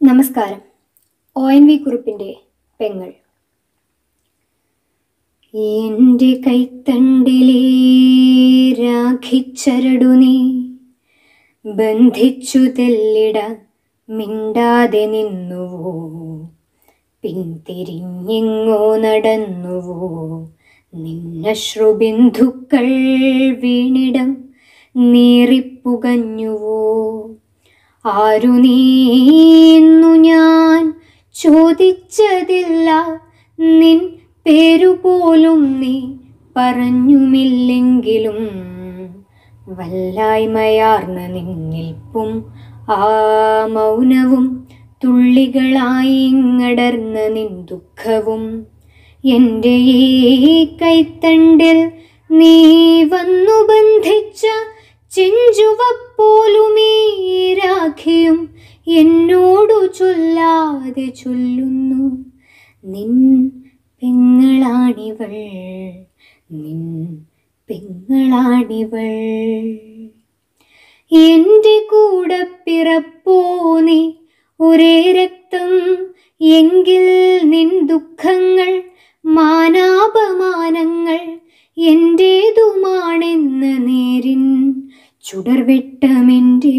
നമസ്കാരം O N V കുറുപ്പിൻ്റെ പെങ്ങൾ എൻ്റെ കൈത്തണ്ടിലേ രാഖിച്ചരടു നീ ബന്ധിച്ചു തെല്ലിട മിണ്ടാതെ നിന്നുവോ പിന്തിരിഞ്ഞെങ്ങോ നടന്നുവോ നിന്നശ്രുബിന്ദുക്കൾ വീണിടം നീറിപ്പുകഞ്ഞുവോ ആരു നീന്നു ഞാൻ ചോദിച്ചതില്ല നിൻ പേരുപോലും നീ പറഞ്ഞുമില്ലെങ്കിലും വല്ലായ്മയാർന്ന നിന്നിൽപ്പും ആ മൗനവും തുള്ളികളായി ഇങ്ങടർന്ന നിൻ ദുഃഖവും എൻ്റെ ഈ കൈത്തണ്ടിൽ നീ വന്നു ബന്ധിച്ച ചെഞ്ചുവപ്പോലുമീ രാഖിയും എന്നോടു ചൊല്ലാതെ ചൊല്ലുന്നു നിൻ പെങ്ങളാണിവൾ നിൻ പെങ്ങളാണിവൾ എൻ്റെ കൂടെ പിറപ്പോ നീ ഒരേ രക്തം എങ്കിൽ നിൻ ദുഃഖങ്ങൾ മാനാപമാനങ്ങൾ എൻ്റേതുമാണെന്ന നേരിൻ ചുടർവെട്ടമെൻ്റെ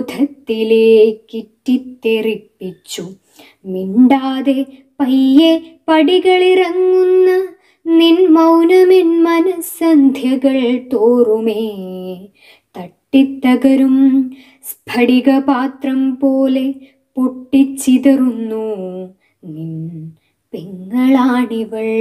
ബോധത്തിലേക്കിറ്റിത്തെറിപ്പിച്ചു മിണ്ടാതെ പയ്യെ പടികളിറങ്ങുന്ന നിൻ മൗനമെൻ മനസ്സന്ധ്യകൾ തോറുമേ തട്ടിത്തകരും സ്ഫടികപാത്രം പോലെ പൊട്ടിച്ചിതറുന്നു നിൻ പെങ്ങളാണിവൾ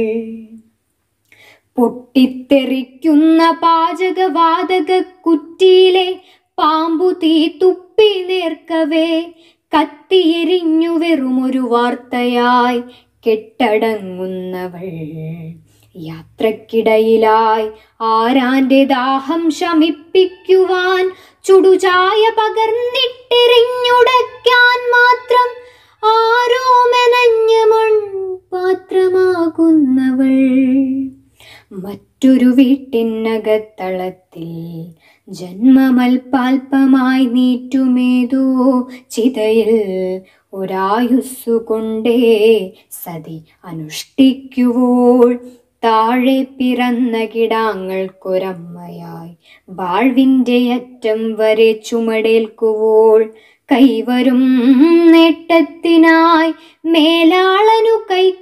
പൊട്ടിത്തെറിക്കുന്ന പാചകവാതക കുറ്റിയിലെ പാമ്പു തീ തുപ്പി നേർക്കവേ കത്തിയെരിഞ്ഞു വെറുമൊരു വാർത്തയായി കെട്ടടങ്ങുന്നവൾ യാത്രക്കിടയിലായി ആരാന്റെ ദാഹം ശമിപ്പിക്കുവാൻ ചുടുചായ പകർന്നിട്ടെറിഞ്ഞുടയ്ക്കാൻ മാത്രം ആരോ മെനഞ്ഞ മൺ പാത്രമാകുന്നവൾ മറ്റൊരു വീട്ടിനകത്തളത്തിൽ ജന്മമൽപാൽപമായി നീറ്റുമേതോ ചിതയിൽ ഒരായുസ്സു കൊണ്ടേ സതി അനുഷ്ഠിക്കുവോൾ താഴെ പിറന്ന കിടാങ്ങൾക്കൊരമ്മയായി വാഴ്വിൻ്റെ അറ്റം വരെ ചുമടേൽക്കുവോൾ കൈവരും നേട്ടത്തിനായി മേലാളനു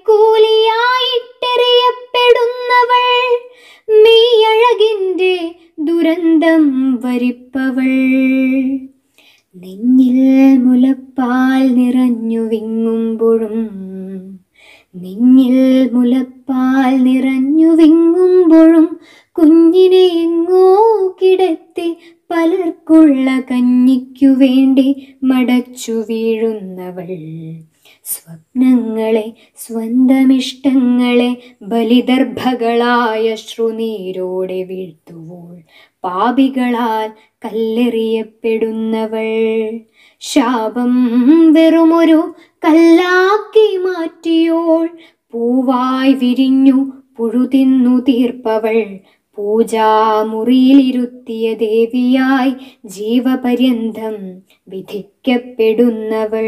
കൈക്കൂലിയായിട്ടെറിയപ്പെടുന്നവൾ മെയ്യഴകിൻ്റെ ദുരന്തം വരിപ്പവൾ നെഞ്ഞിൽ മുലപ്പാൽ നിറഞ്ഞു വിങ്ങുമ്പോഴും നെഞ്ഞിൽ മുലപ്പാൽ നിറഞ്ഞു വിങ്ങുമ്പോഴും കുഞ്ഞിനെ എങ്ങോ കിടത്തി പലർക്കുള്ള കഞ്ഞിക്കു വേണ്ടി മടച്ചു വീഴുന്നവൾ സ്വപ്നങ്ങളെ സ്വന്തമിഷ്ടങ്ങളെ ബലിദർഭകളായ ശ്രുനീരോടെ വീഴ്ത്തുവോൾ പാപികളാൽ കല്ലെറിയപ്പെടുന്നവൾ ശാപം വെറുമൊരു കല്ലാക്കി മാറ്റിയോൾ പൂവായി വിരിഞ്ഞു പുഴുതിന്നു തീർപ്പവൾ പൂജാമുറിയിലിരുത്തിയ ദേവിയായി ജീവപര്യന്തം വിധിക്കപ്പെടുന്നവൾ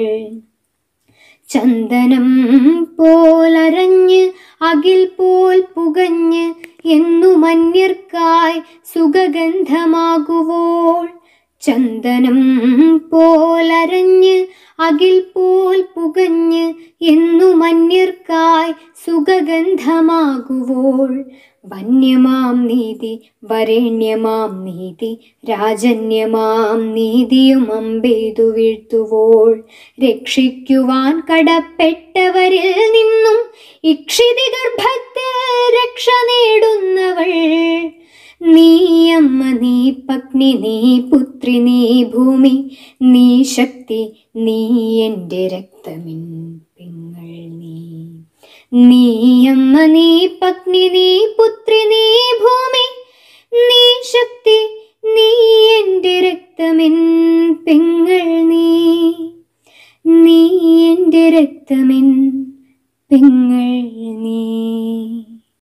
ചന്ദനം പോലരഞ്ഞ് അകിൽ പോൽ പുകഞ്ഞ് എന്നു മന്യർക്കായി സുഗഗന്ധമാകുവോൾ ചന്ദനം പോലരഞ്ഞ് അകിൽ പോൽ പുകഞ്ഞ് എന്നു മന്യർക്കായി സുഗഗന്ധമാകുവോൾ വന്യമാം നീതി വരേണ്യമാം നീതി രാജന്യമാം നീതിയും അമ്പെയ്തു വീഴ്ത്തുവോൾ രക്ഷിക്കുവാൻ കടപ്പെട്ടവരിൽ നിന്നും ഇക്ഷിതി ഗർഭത്തിൽ രക്ഷ നേടുന്നവൾ നീ അമ്മ നീ പത്നി നീ പുത്രി നീ ഭൂമി നീ ശക്തി നീ എൻ്റെ രക്തമിൻ പെങ്ങൾ നീ നീ അമ്മ നീ പത്നി നീ പുത്രി നീ ഭൂമി